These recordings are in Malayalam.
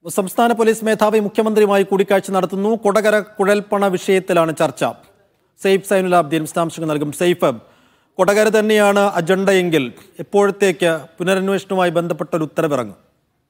സംസ്ഥാന പോലീസ് മേധാവി മുഖ്യമന്ത്രിയുമായി കൂടിക്കാഴ്ച നടത്തുന്നു കൊടകര കുഴൽപ്പണ വിഷയത്തിലാണ് ചർച്ച സെയ്ഫ് സൈനുലാബ്ദീൻ വിശദാംശങ്ങൾ നൽകും സെയ്ഫ് കൊടകര തന്നെയാണ് അജണ്ടയെങ്കിൽ എപ്പോഴത്തേക്ക് പുനരന്വേഷണവുമായി ബന്ധപ്പെട്ട ഒരു ഉത്തരവിറങ്ങും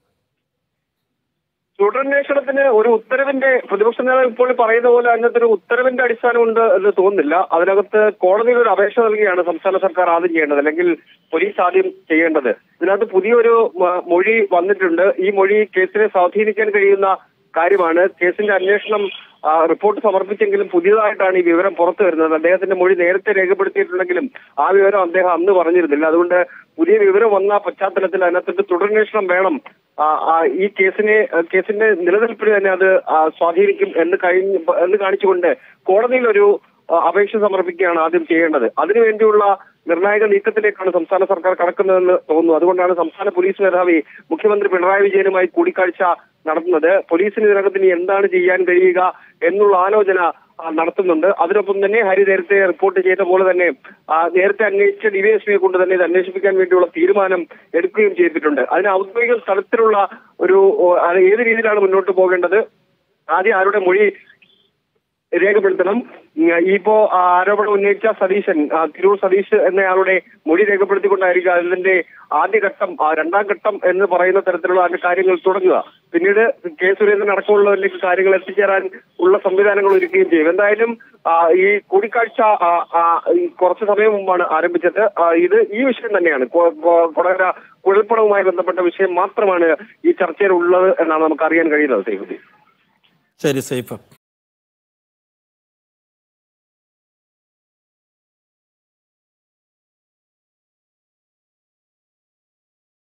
തുടരന്വേഷണത്തിന് ഒരു ഉത്തരവിന്റെ പ്രതിപക്ഷ നേതാവ് ഇപ്പോൾ പറയുന്ന പോലെ അതിനകത്ത് ഒരു ഉത്തരവിന്റെ അടിസ്ഥാനമുണ്ട് എന്ന് തോന്നുന്നില്ല അതിനകത്ത് കോടതിയിൽ ഒരു അപേക്ഷ നൽകിയാണ് സംസ്ഥാന സർക്കാർ ആദ്യം ചെയ്യേണ്ടത് അല്ലെങ്കിൽ പോലീസ് ആദ്യം ചെയ്യേണ്ടത് ഇതിനകത്ത് പുതിയൊരു മ- മൊഴി വന്നിട്ടുണ്ട് ഈ മൊഴി കേസിനെ സ്വാധീനിക്കാൻ കഴിയുന്ന കാര്യമാണ് കേസിന്റെ അന്വേഷണം ആ, റിപ്പോർട്ട് സമർപ്പിച്ചെങ്കിലും പുതിയതായിട്ടാണ് ഈ വിവരം പുറത്തു വരുന്നത് അദ്ദേഹത്തിന്റെ മൊഴി നേരത്തെ രേഖപ്പെടുത്തിയിട്ടുണ്ടെങ്കിലും ആ വിവരം അദ്ദേഹം അന്ന് പറഞ്ഞിരുന്നില്ല അതുകൊണ്ട് പുതിയ വിവരം വന്ന പശ്ചാത്തലത്തിൽ അതിനകത്ത് തുടരന്വേഷണം വേണം ആ, ആ, ഈ കേസിനെ ആ, കേസിന്റെ നിലനിൽപ്പിന് തന്നെ അത് ആ, സ്വാധീനിക്കും എന്ന് കഴിഞ്ഞ് എന്ന് കാണിച്ചുകൊണ്ട് കോടതിയിൽ ഒരു ആ, അപേക്ഷ സമർപ്പിക്കുകയാണ് ആദ്യം ചെയ്യേണ്ടത് അതിനുവേണ്ടിയുള്ള നിർണായക നീക്കത്തിലേക്കാണ് സംസ്ഥാന സർക്കാർ കടക്കുന്നതെന്ന് തോന്നുന്നു അതുകൊണ്ടാണ് സംസ്ഥാന പോലീസ് മേധാവി മുഖ്യമന്ത്രി പിണറായി വിജയനുമായി കൂടിക്കാഴ്ച നടത്തുന്നത് പോലീസിന് ഇതിനകത്ത് ഇനി എന്താണ് ചെയ്യാൻ കഴിയുക എന്നുള്ള ആലോചന ആ, നടത്തുന്നുണ്ട് അതിനൊപ്പം തന്നെ ഹരി നേരത്തെ റിപ്പോർട്ട് ചെയ്ത പോലെ തന്നെ ആ, നേരത്തെ അന്വേഷിച്ച ഡിവൈഎസ്പിയെ കൊണ്ട് തന്നെ ഇത് അന്വേഷിപ്പിക്കാൻ വേണ്ടിയുള്ള തീരുമാനം എടുക്കുകയും ചെയ്തിട്ടുണ്ട് അതിന് ഔദ്യോഗിക തലത്തിലുള്ള ഒരു ഓ, അത് ഏത് രീതിയിലാണ് മുന്നോട്ട് പോകേണ്ടത് ആദ്യം ആരുടെ മൊഴി രേഖപ്പെടുത്തണം ഉം, ഇപ്പോ ആ, ആരോപണം ഉന്നയിച്ച സതീശൻ ആ, തിരൂർ സതീഷ് എന്നയാളുടെ മൊഴി രേഖപ്പെടുത്തിക്കൊണ്ടായിരിക്കും അതിന്റെ ആദ്യഘട്ടം ആ, രണ്ടാം ഘട്ടം എന്ന് പറയുന്ന തരത്തിലുള്ള അതിന്റെ കാര്യങ്ങൾ തുടങ്ങുക പിന്നീട് കെ സുരേന്ദ്രൻ അടക്കമുള്ളവരിലേക്ക് കാര്യങ്ങൾ എത്തിച്ചേരാൻ ഉള്ള സംവിധാനങ്ങൾ ഒരുക്കുകയും ചെയ്യും എന്തായാലും ആ, ഈ കൂടിക്കാഴ്ച ആ, ആ, ഈ കുറച്ച് സമയം മുമ്പാണ് ആരംഭിച്ചത് ആ, ഇത് ഈ വിഷയം തന്നെയാണ് കൊ- കൊ- കൊടകര കുഴൽപ്പണവുമായി ബന്ധപ്പെട്ട വിഷയം മാത്രമാണ് ഈ ചർച്ചയിൽ ഉള്ളത് എന്നാണ് നമുക്ക് അറിയാൻ കഴിയുന്നത് സൈഫുദ്ദീൻ ശരി സെയ്ഫ്